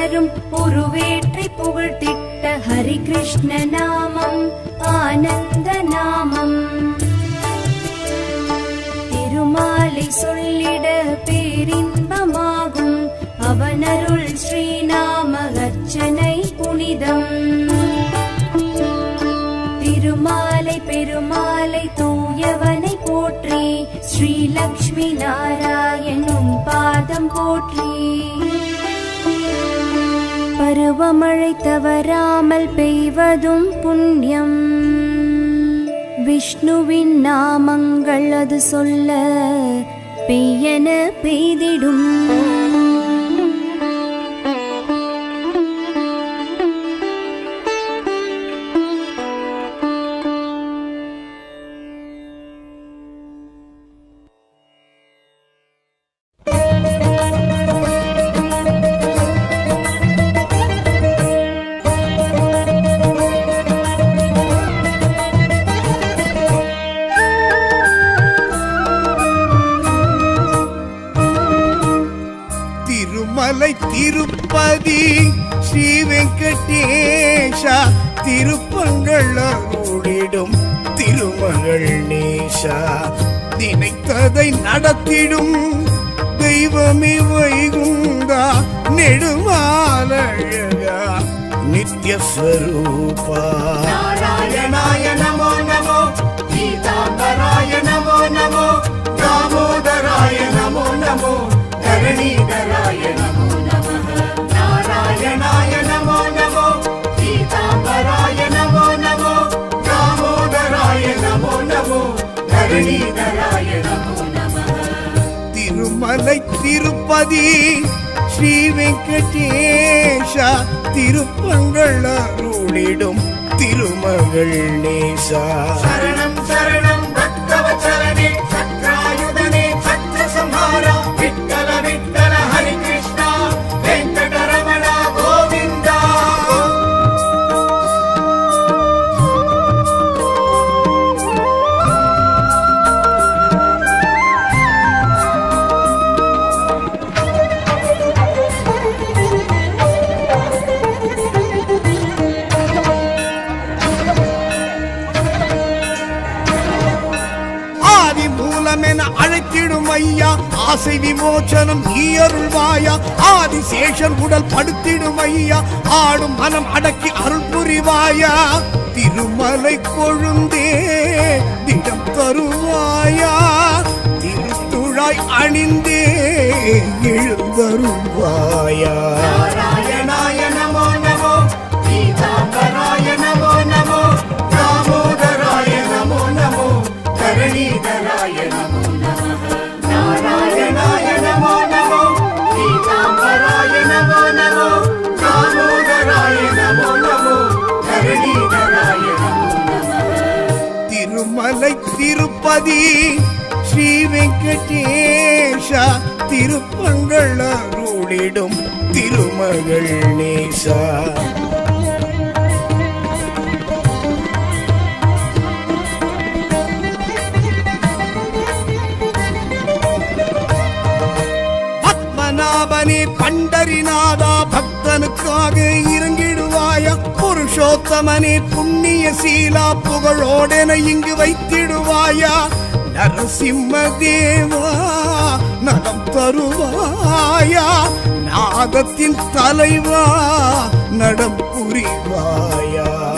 அமரரும் உருவேற்றி புகழ்த்திட்ட ஹரி கிருஷ்ண நாமம் ஆனந்த நாமம் திருமாலை சொல்லிட பேரின்பமாகும் அவனருள் ஸ்ரீநாம அர்ச்சனை புனிதம் திருமாலை பெருமாலை தூயவனை போற்றி ஸ்ரீலக்ஷ்மி நாராயணும் பாதம் போற்றி பருவமழை தவறாமல் பெய்வதும் புண்ணியம் விஷ்ணுவின் நாமங்கள் அது சொல்ல பெய்யன பெய்திடும் திருமலை திருப்பதி ஸ்ரீ வெங்கடேஷா திருப்பங்கள் அருளிடும் திருமகள் நேஷா நினைத்ததை நடத்திடும் தெய்வமே வைகுந்தா நெடுமாலழகா நித்ய ஸ்வரூபா नारायणाय नमो नमो गीताम्बराय नमो नमो दामोदराय नमो नमो धरणीधराय नमो नमः नारायणाय नमो नमो गीताम्बराय नमो नमो दामोदराय नमो नमो धरणीधराय नमो नमः திருமலை திருப்பதி ஸ்ரீ வெங்கடேஷா திருப்பங்கள் அருளிடும் திருமகள் நேசா शरणं शरणं भक्तवचरणे चक्रायुधने चक्रसंहारा विठ्ठल विठ्ठल हरिकृष्णा वेङ्कटरमण गोविन्दा ஆதி மூலமென அழைத்திடும் ஐயா ஆசை விமோச்சனம் ஈயருள்வாயா ஆதி சேஷன் உடல் படுத்திடும் ஐயா ஆடும் மனம் அடக்கி அருள் புரிவாயா திருமலை கொழுந்தே திடம் தருவாயா திருத்துழாய் அணிந்தே எழுந்தருள்வாயா नारायणाय नमो नमो गीताम्बराय नमो नमो दामोदराय नमो नमो धरणीधराय नमो नमः नारायणाय नमो नमो गीताम्बराय नमो नमो दामोदराय नमो नमो धरणीधराय नमो नमः திருமலை திருப்பதி ஸ்ரீ வெங்கடேஷா திருப்பங்கள் அருளிடும் திருமகள் நேசா பத்மநாபனே பண்டரிநாதா பக்தனுக்காக இறங்கிடுவாயா புருஷோத்தமனே புண்ணிய சீலா புகழோடென இங்கு வைத்திடுவாயா நரசிம்ம தேவா நலம் தருவாயா நாதத்தின் தலைவா நடம் புரிவாயா